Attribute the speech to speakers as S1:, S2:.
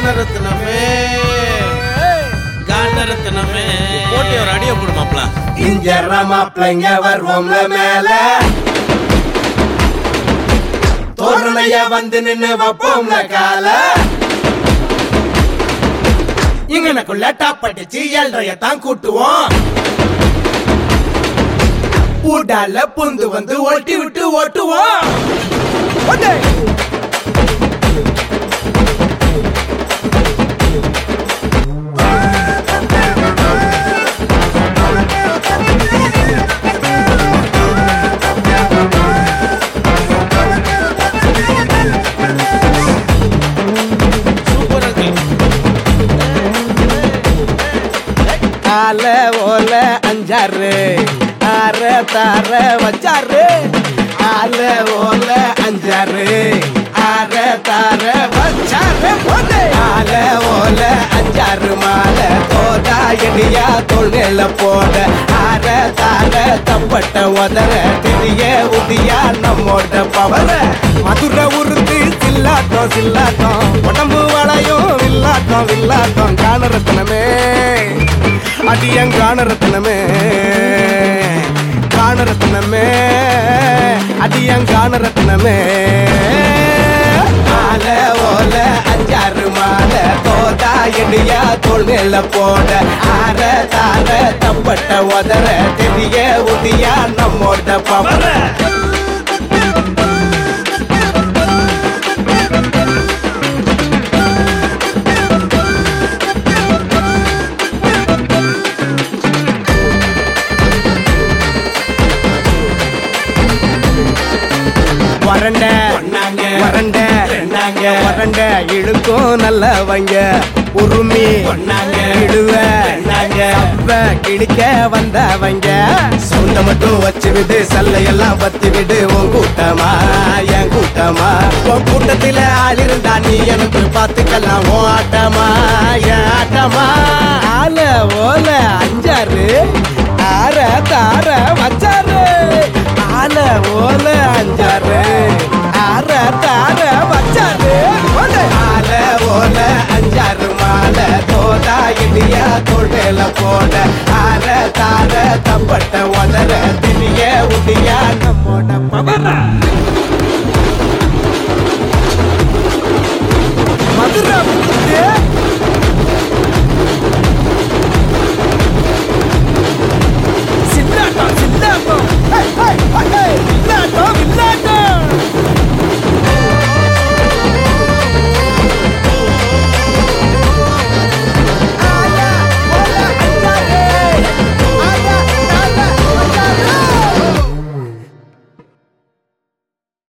S1: கானரத்னமே கானரத்னமே போட்டி ஒரு அடிய போடுமாப்ல
S2: இஞ்சர்ற மாப்பிள்ளைங்க வருவோம்ல மேல தோரணைய வந்து நின்னு வைப்போம்ல கால இங்கனக்குள்ள டாப்பட்டிச்சு ஏழ்றைய தான் கூட்டுவோம் ஊடால புந்து வந்து ஓட்டி விட்டு ஓட்டுவோம் ஓட்டே.
S1: சூப்பர் அங்கிள்
S2: ஆல ஓல அஞ்சாறு ஆற தார வச்சாரு ஆல ஓல அஞ்சாறு ஆற தார வச்சாரு போடு. ஆல ஓல அஞ்சாறு மால தோதா எடியா தொழில போட ஆற தார தப்பட்ட உதற தெரிய உதியா நம்மோட பவர மதுரை உருத்து சில்லாட்டம் சில்லாட்டம் உடம்பு வளையும் வில்லாட்டம் வில்லாட்டம் காணரத்தனமே அடியன் காணரத்தனமே காணரத்தனமே அடியன் காணரத்தனமே ஆல ஓல அஞ்சாறு மால தோதா எடியா தோல் மேல போட ஆற தார தப்பட்ட உதற தெரிய உதியா நம்மோட பவர வறண்ட வறண்ட வறண்ட இழுக்கும் நல்லவங்க உருமி இடுவ அப்ப கிழிக்க வந்தவங்க சொந்த மட்டும் வச்சு விடு சல்லையெல்லாம் பத்தி விடு உன் கூட்டமா என் கூட்டமா உன் கூட்டத்தில ஆள் இருந்தா நீ எனக்கு பார்த்துக்கலாம் உன் ஆட்டமா என் ஆட்டமா ஆல ஓல அஞ்சாறு ஆற தார வச்சாரு ஆல ஓல அஞ்சாறு ஆற தார வச்சாரு ஆல ஓல அஞ்சாறு மால தோதா இடியா தொழில போட ஆற தார தப்பட்ட உதற திரிய உடியா நம்மோட பவர